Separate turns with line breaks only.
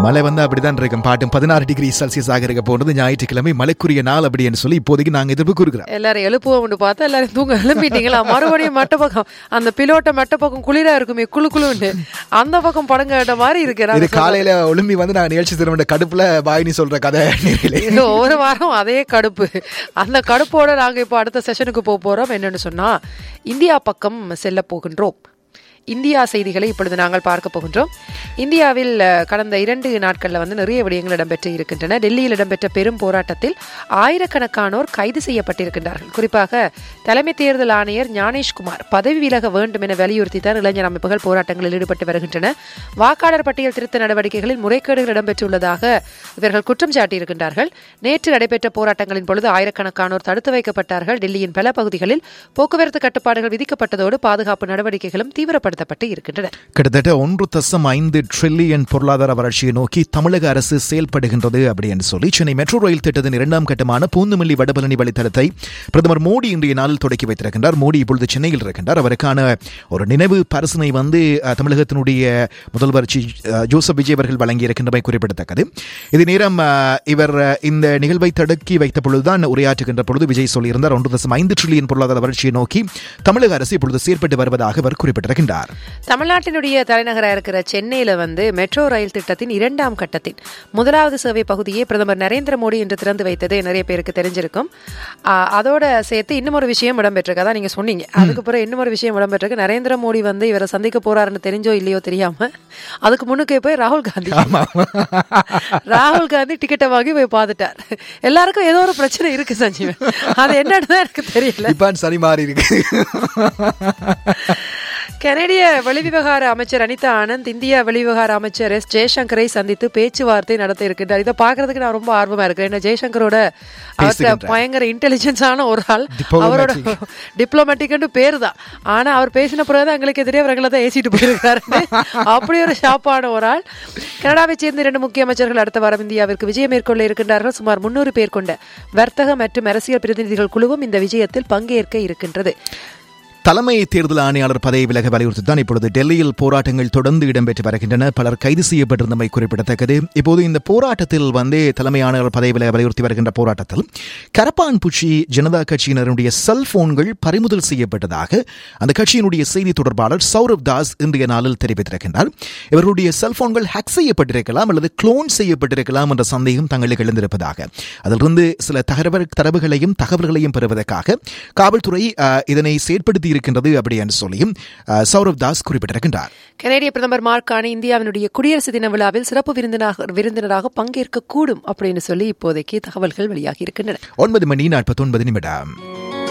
மழை வந்து அப்படிதான் இருக்கும் பாட்டும் பதினாறு டிகிரி செல்சியஸ் ஆக இருக்க போனது ஞாயிற்றுக்கிழமை மழைக்குரிய நாள் அப்படின்னு சொல்லி இப்போதைக்கு நாங்க எதிர்ப்பு கூறுகிறோம்
எல்லாரும் எழுப்புவோம்னு பார்த்தா எல்லாரும் தூங்க எழுப்பிட்டீங்களா மறுபடியும் மட்ட பக்கம் அந்த பிலோட்ட மட்ட பக்கம் குளிரா இருக்குமே குளு குளுன்னு அந்த பக்கம் படங்க மாதிரி இருக்கு
இது
நாங்க சொல்றது.
காலையில ஒளிம்பி வந்து நாங்க நிகழ்ச்சி திரும்ப கடுப்புல பாயினி சொல்ற கதை நேரிலே.
இது ஒவ்வொரு வாரம் அதே கடுப்பு அந்த கடுப்போட நாங்க இப்போ அடுத்த செஷனுக்கு போக போறோம் என்னன்னு சொன்னா இந்தியா பக்கம் செல்ல போகின்றோம் இந்தியா செய்திகளை இப்பொழுது நாங்கள் பார்க்க போகின்றோம் இந்தியாவில் அஹ், கடந்த இரண்டு நாட்களில் வந்து நிறைய விடயங்கள் இடம்பெற்று இருக்கின்றன டெல்லியில் இடம்பெற்ற பெரும் போராட்டத்தில் ஆயிரக்கணக்கானோர் கைது செய்யப்பட்டிருக்கின்றார்கள் குறிப்பாக தலைமை தேர்தல் ஆணையர் ஞானேஷ்குமார் பதவி விலக வேண்டும் என வலியுறுத்தி தான் இளைஞர் அமைப்புகள் போராட்டங்களில் ஈடுபட்டு வருகின்றன வாக்காளர் பட்டியல் திருத்த நடவடிக்கைகளில் முறைகேடுகள் இடம்பெற்றுள்ளதாக இவர்கள் குற்றம் சாட்டியிருக்கின்றார்கள் நேற்று நடைபெற்ற போராட்டங்களின் பொழுது ஆயிரக்கணக்கானோர் தடுத்து வைக்கப்பட்டார்கள் டெல்லியின் பல பகுதிகளில் போக்குவரத்து கட்டுப்பாடுகள் விதிக்கப்பட்டதோடு பாதுகாப்பு நடவடிக்கைகளும் தீவிரப்படுத்தப்பட்டு இருக்கின்றன
கிட்டத்தட்ட ஒன்று தசம் ஐந்து ட்ரில்லியன் பொருளாதார வளர்ச்சியை நோக்கி தமிழக அரசு செயல்படுகின்றது அப்படின்னு சொல்லி சென்னை மெட்ரோ ரயில் திட்டத்தின் இரண்டாம் கட்டமான பூந்துமல்லி வடபழனி வழித்தடத்தை பிரதமர் மோடி இன்றைய நாளில் தொடக்கி வைத்திருக்கின்றார் மோடி இப்பொழுது சென்னையில் இருக்கின்றார் அவருக்கான ஒரு நினைவு பரிசனை வந்து அஹ், தமிழகத்தினுடைய முதல்வர் ஜி- அஹ், ஜோசப் விஜய் அவர்கள் வழங்கியிருக்கின்றமை குறிப்பிடத்தக்கது இது நேரம் அஹ், இவர் அஹ், இந்த நிகழ்வை தடுக்கி வைத்த பொழுதுதான் உரையாற்றுகின்ற பொழுது விஜய் சொல்லியிருந்தார் ஒன்று தசம் ஐந்து ட்ரில்லியன் பொருளாதார வளர்ச்சியை நோக்கி தமிழக அரசு இப்பொழுது செயற்பட்டு வருவதாக அவர் குறிப்பிட்டிருக்கின்றார்
தமிழ்நாட்டினுடைய தலைநகராக இருக்கிற சென்னையில வந்து மெட்ரோ ரயில் திட்டத்தின் இரண்டாம் கட்டத்தின் முதலாவது சேவை பகுதியை பிரதமர் நரேந்திர மோடி இன்று திறந்து வைத்தது நிறைய பேருக்கு தெரிஞ்சிருக்கும் ஆ, அதோட சேர்த்து இன்னும் ஒரு விஷயம் இடம்பெற்றிருக்கு அதான் நீங்க சொன்னீங்க அதுக்கு பிறகு இன்னும் ஒரு விஷயம் இடம்பெற்றிருக்கு நரேந்திர மோடி வந்து இவரை சந்திக்க போறாருன்னு தெரிஞ்சோ இல்லையோ தெரியாம அதுக்கு முன்னுக்கே போய் ராகுல் காந்தி ராகுல் காந்தி டிக்கெட்டை வாங்கி போய் பார்த்துட்டார் எல்லாருக்கும் ஏதோ ஒரு பிரச்சனை இருக்கு சஞ்சீவன் அது என்னன்னு தான் எனக்கு தெரியல
இப்பான் சரி மாறி இருக்கு
கனடிய வெளிவிவகார அமைச்சர் அனிதா ஆனந்த் இந்திய வெளிவிவகார அமைச்சர் எஸ் ஜெய்சங்கரை சந்தித்து பேச்சுவார்த்தை நடத்த இருக்கின்றார் இதை பாக்குறதுக்கு நான் ரொம்ப ஆர்வமா இருக்கிறேன் ஏன்னா ஜெய்சங்கரோட அவர்கிட்ட
பேசுகின்றார்.
பயங்கர இன்டெலிஜென்ஸான ஒரு ஆள்
Diplomatic.
அவரோட டிப்ளமேட்டிக்னு பேர் தான் ஆனா அவர் பேசின பிறகு எங்களுக்கு எதிரே அவர்களை தான் ஏசிட்டு போயிருக்காரு அப்படி ஒரு ஷாப்பான ஒரு ஆள் கனடாவைச் சேர்ந்த இரண்டு முக்கிய அமைச்சர்கள் அடுத்த வாரம் இந்தியாவிற்கு விஜயம் மேற்கொள்ள இருக்கின்றார்கள் சுமார் முன்னூறு பேர் கொண்ட வர்த்தக மற்றும் அரசியல் பிரதிநிதிகள் குழுவும் இந்த விஜயத்தில் பங்கேற்க இருக்கின்றது
தலைமை தேர்தல் ஆணையாளர் பதவி விலக வலியுறுத்தி தான் இப்பொழுது டெல்லியில் போராட்டங்கள் தொடர்ந்து இடம்பெற்று வருகின்றன பலர் கைது செய்யப்பட்டிருந்தமை குறிப்பிடத்தக்கது இப்போது இந்த போராட்டத்தில் வந்து தலைமை ஆணையாளர் பதவி விலக வலியுறுத்தி வருகின்ற போராட்டத்தில் கரப்பான்பூச்சி ஜனதா கட்சியினருடைய செல்போன்கள் பறிமுதல் செய்யப்பட்டதாக அந்த கட்சியினுடைய செய்தி தொடர்பாளர் சௌரவ் தாஸ் இன்றைய நாளில் தெரிவித்திருக்கின்றார் இவர்களுடைய செல்போன்கள் ஹேக் செய்யப்பட்டிருக்கலாம் அல்லது குளோன் செய்யப்பட்டிருக்கலாம் என்ற சந்தேகம் தங்களுக்கு எழுந்திருப்பதாக அதிலிருந்து சில தகவல் தரவுகளையும் தகவல்களையும் பெறுவதற்காக காவல்துறை அஹ், இதனை செயற்படுத்தி இருக்கின்றது அப்படி என்று சொல்லியும் அஹ், சௌரவ் தாஸ் குறிப்பிட்டிருக்கின்றார்
கனேடிய பிரதமர் மார்கானி இந்தியாவினுடைய குடியரசு தின விழாவில் சிறப்பு விருந்தினராக விருந்தினராக பங்கேற்க கூடும் அப்படின்னு சொல்லி இப்போதைக்கு தகவல்கள் வெளியாகி இருக்கின்றன
ஒன்பது மணி நாற்பத்தி ஒன்பது நிமிடம்